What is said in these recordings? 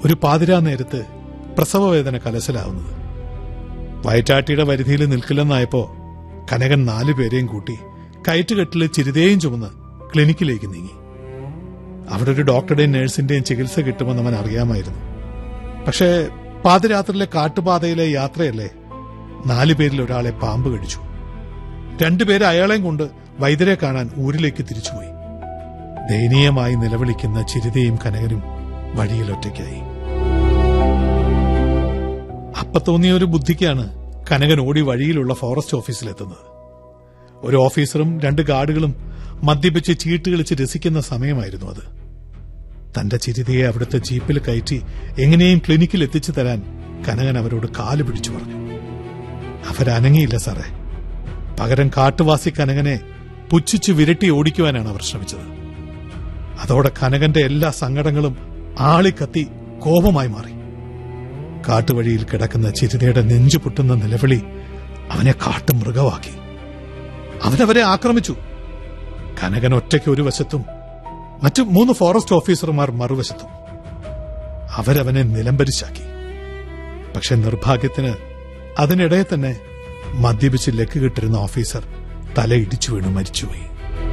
ഒരു പാതിരാ നേരത്ത് പ്രസവവേദന കലശലാവുന്നത് വയറ്റാട്ടിയുടെ പരിധിയിൽ നിൽക്കില്ലെന്നായപ്പോ കനകൻ നാലുപേരെയും കൂട്ടി കയറ്റുകെട്ടില് ചിരിതയും ചുമന്ന് ക്ലിനിക്കിലേക്ക് നീങ്ങി അവിടെ ഒരു ഡോക്ടറുടെയും നഴ്സിന്റെയും ചികിത്സ കിട്ടുമെന്ന് അവൻ അറിയാമായിരുന്നു പക്ഷേ പാതിരാത്രിയിലെ കാട്ടുപാതയിലെ യാത്രയല്ലേ നാലുപേരിൽ ഒരാളെ പാമ്പ് കടിച്ചു രണ്ടുപേരെ അയാളെയും കൊണ്ട് വൈദ്യരെ കാണാൻ ഊരിലേക്ക് തിരിച്ചുപോയി ദയനീയമായി നിലവിളിക്കുന്ന ചിരിതയും കനകനും വഴിയിൽ ഒറ്റയ്ക്കായി അപ്പ തോന്നിയ ഒരു ബുദ്ധിക്കാണ് കനകൻ ഓടി വഴിയിലുള്ള ഫോറസ്റ്റ് ഓഫീസിലെത്തുന്നത് ഒരു ഓഫീസറും രണ്ട് ഗാർഡുകളും മദ്യപിച്ച് ചീട്ട് കളിച്ച് രസിക്കുന്ന സമയമായിരുന്നു അത് തന്റെ ചിരിതയെ അവിടുത്തെ ജീപ്പിൽ കയറ്റി എങ്ങനെയും ക്ലിനിക്കിൽ എത്തിച്ചു തരാൻ കനകൻ അവരോട് കാല് പിടിച്ചു പറഞ്ഞു അവരനങ്ങിയില്ല സാറേ പകരം കാട്ടുവാസി കനകനെ പുച്ഛിച്ചു വിരട്ടി ഓടിക്കുവാനാണ് അവർ ശ്രമിച്ചത് അതോടെ കനകന്റെ എല്ലാ സങ്കടങ്ങളും ആളിക്കത്തി കോപമായി മാറി കാട്ടുവഴിയിൽ കിടക്കുന്ന ചിരിതയുടെ നെഞ്ചു പൊട്ടുന്ന നിലവിളി അവനെ കാട്ടു മൃഗമാക്കി അവനവരെ ആക്രമിച്ചു കനകൻ ഒറ്റയ്ക്ക് ഒരു വശത്തും മറ്റു മൂന്ന് ഫോറസ്റ്റ് ഓഫീസർമാർ മറുവശത്തും അവരവനെ നിലംപരിശാക്കി പക്ഷെ നിർഭാഗ്യത്തിന് അതിനിടെ തന്നെ മദ്യപിച്ച് ലക്ക് കിട്ടിരുന്ന ഓഫീസർ തല ഇടിച്ചു വീണ് മരിച്ചുപോയി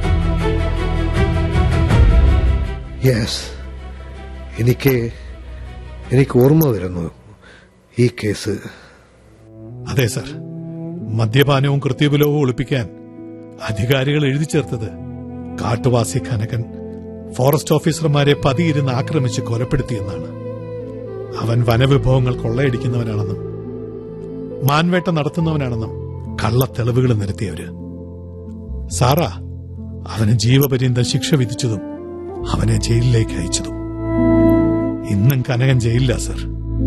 യെസ് എനിക്ക് എനിക്ക് ഓർമ്മ വരുന്നു ഈ കേസ് അതെ സർ മദ്യപാനവും കൃത്യബലവും ഒളിപ്പിക്കാൻ അധികാരികൾ എഴുതി ചേർത്തത് കാട്ടുവാസി കനകൻ ഫോറസ്റ്റ് ഓഫീസർമാരെ പതിയിരുന്ന് ആക്രമിച്ച് കൊലപ്പെടുത്തിയെന്നാണ് അവൻ വനവിഭവങ്ങൾ കൊള്ളയടിക്കുന്നവനാണെന്നും മാൻവേട്ട നടത്തുന്നവനാണെന്നും കള്ള തെളിവുകൾ നിരത്തിയവര് സാറാ അവന് ജീവപര്യന്തം ശിക്ഷ വിധിച്ചതും അവനെ ജയിലിലേക്ക് അയച്ചതും ഇന്നും കനകൻ ജയിലില്ല സർ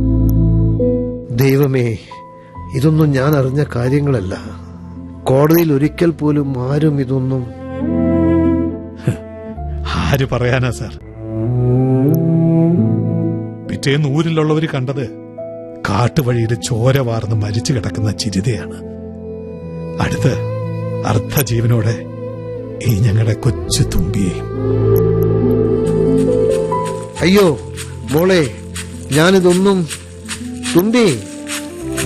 ദൈവമേ ഇതൊന്നും ഞാൻ അറിഞ്ഞ കാര്യങ്ങളല്ല കോടതിയിൽ ഒരിക്കൽ പോലും ആരും ഇതൊന്നും ആര് പറയാനാ സാർ പിറ്റേന്ന് ഊരിലുള്ളവർ കണ്ടത് കാട്ടുവഴിയിൽ ചോര വാർന്ന് മരിച്ചു കിടക്കുന്ന ചിരിതയാണ് അടുത്ത് അർദ്ധജീവനോടെ ഈ ഞങ്ങളുടെ കൊച്ചു തുമ്പിയെയും അയ്യോ മോളെ ഞാനിതൊന്നും തുമ്പി